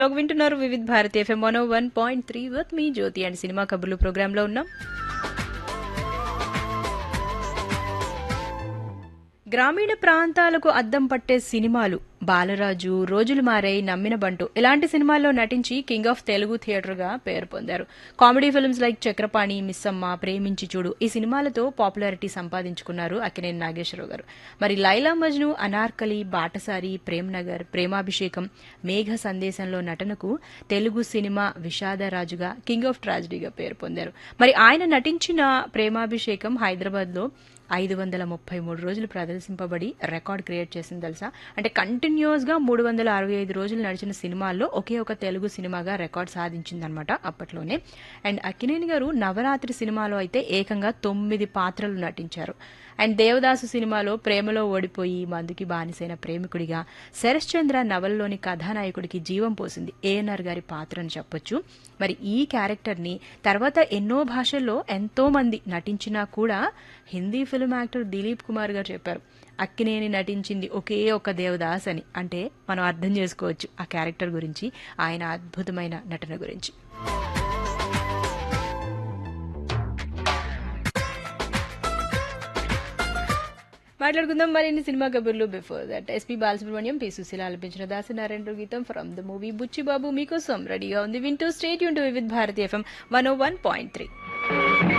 ఒక వింటున్నారు Vividh Bharati FM one one point three with మీ జ్యోతి అండ్ సినిమా కబుర్లు ప్రోగ్రాంలో ఉన్నాం గ్రామీణ ప్రాంతాలకు అద్దం పట్టే సినిమాలు బాలరాజు రోజులు మారై నమ్మిన బంటు ఇలాంటి సినిమాల్లో నటించి కింగ్ ఆఫ్ తెలుగు థియేటర్గా పేరు పొందారు comedy films like Chakrapani Missamma ప్రేమించి చూడు ఈ సినిమాలతో పాపులారిటీ సంపాదించుకున్నారు అక్కినేని నాగేశ్వరరావు గారు మరి లైలా మజ్ను అనార్కలి బాటసారి ప్రేమ్ నగర్ ప్రేమాభిషేకం మేఘ సందేశంలో నటనకు తెలుగు సినిమా విషాదరాజుగా కింగ్ ఆఫ్ ట్రాజడీగా పేరు పొందారు మరి ఆయన నటించిన ప్రేమాభిషేకం హైదరాబాద్లో ఐదు వందల ముప్పై మూడు రోజులు ప్రదర్శింపబడి రికార్డ్ క్రియేట్ చేసింది తెలుసా అంటే కంటిన్యూస్ గా మూడు వందల అరవై ఐదు రోజులు నడిచిన సినిమాల్లో ఒకే ఒక తెలుగు సినిమాగా రికార్డ్ సాధించిందనమాట అప్పట్లోనే అండ్ అక్కినేని గారు నవరాత్రి సినిమాలో అయితే ఏకంగా తొమ్మిది పాత్రలు నటించారు అండ్ దేవదాసు సినిమాలో ప్రేమలో ఓడిపోయి మందుకి బానిసైన ప్రేమికుడిగా శరశ్చంద్ర నవల్లోని కథానాయకుడికి జీవం పోసింది ఏఎన్ఆర్ గారి పాత్ర అని చెప్పొచ్చు మరి ఈ క్యారెక్టర్ని తర్వాత ఎన్నో భాషల్లో ఎంతో మంది నటించినా కూడా హిందీ ఫిల్మ్ యాక్టర్ దిలీప్ కుమార్ గారు చెప్పారు అక్కినేని నటించింది ఒకే ఒక దేవదాస్ అని అంటే మనం అర్థం చేసుకోవచ్చు ఆ క్యారెక్టర్ గురించి ఆయన అద్భుతమైన నటన గురించి మాట్లాడుకుందాం మరిన్ని సినిమా కబుర్లు before that S P Balasubrahmanyam P Susheela ఆలపించిన దాసనారాయణ గీతం ఫ్రమ్ ద మూవీ బుచ్చిబాబు మీకోసం రెడీగా ఉంది వింటూ స్టేట్ యూన్ to Vividh Bharati FM one O one point three